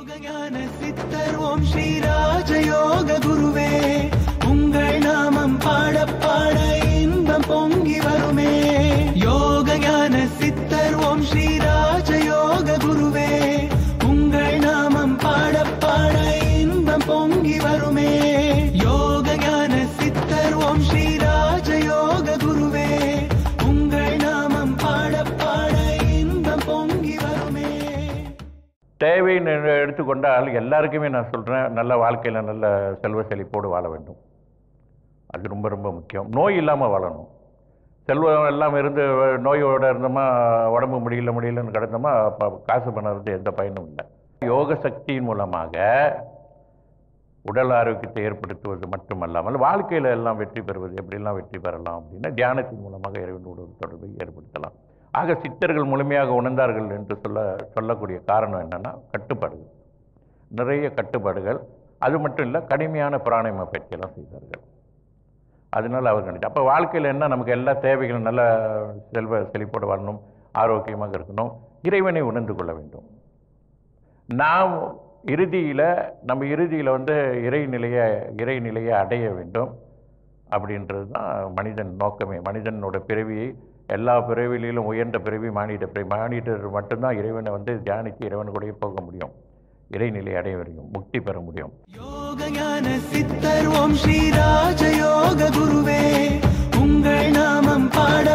யோகஞான சித்தர் ஓம் ஸ்ரீராஜ யோக குருவே உங்கள் நாமம் பாட பாட இன்பம் பொங்கி வருமே யோகஞான சித்தர் ஓம் ஸ்ரீராஜ யோக குருவே உங்கள் நாமம் பாட பாட இன்பம் பொங்கி வருமே யோகஞான சித்தர் ஓம் ஸ்ரீராஜ யோக குருவே உங்கள் நாமம் பாட பாட இன்பம் பொங்கி வருமே தேவைன்னு எடுத்துக்கொண்டால் எல்லாருக்குமே நான் சொல்கிறேன் நல்ல வாழ்க்கையில் நல்ல செல்வ செழிப்போடு வாழ வேண்டும் அது ரொம்ப ரொம்ப முக்கியம் நோய் இல்லாமல் வாழணும் செல்வம் எல்லாம் இருந்து நோயோடு இருந்தோமா உடம்பு முடியல முடியலன்னு கிடந்தோமா அப்போ காசு பணம் இருந்து எந்த பயனும் இல்லை யோக சக்தியின் மூலமாக உடல் ஆரோக்கியத்தை ஏற்படுத்துவது மட்டுமல்லாமல் வாழ்க்கையில் எல்லாம் வெற்றி பெறுவது எப்படிலாம் வெற்றி பெறலாம் அப்படின்னா தியானத்தின் மூலமாக இறைவன் உடல் தொடர்பை ஏற்படுத்தலாம் ஆக சித்தர்கள் முழுமையாக உணர்ந்தார்கள் என்று சொல்ல சொல்லக்கூடிய காரணம் என்னன்னா கட்டுப்பாடுகள் நிறைய கட்டுப்பாடுகள் அது மட்டும் இல்லை கடுமையான பிராணாயாம பயிற்சியெல்லாம் செய்தார்கள் அதனால அவர் நினைச்சு அப்போ வாழ்க்கையில் என்ன நமக்கு எல்லா தேவைகளும் நல்ல செல்வ செழிப்போடு வாழணும் ஆரோக்கியமாக இருக்கணும் இறைவனை உணர்ந்து கொள்ள வேண்டும் நாம் இறுதியில் நம்ம இறுதியில் வந்து இறைநிலையை இறைநிலையை அடைய வேண்டும் அப்படின்றது தான் மனிதன் நோக்கமே மனிதனோட பிறவியை எல்லா பிறவிகளிலும் உயர்ந்த பிறவி மானிட பிறவி மானிடர் மட்டும்தான் இறைவனை வந்து தியானித்து இறைவன் கூடயே போக முடியும் இறைநிலை அடைய முடியும் முக்தி பெற முடியும் யோகஞான சித்தர் ஓம் ஸ்ரீராஜ யோக குருவே உங்கள் நாமம் பாட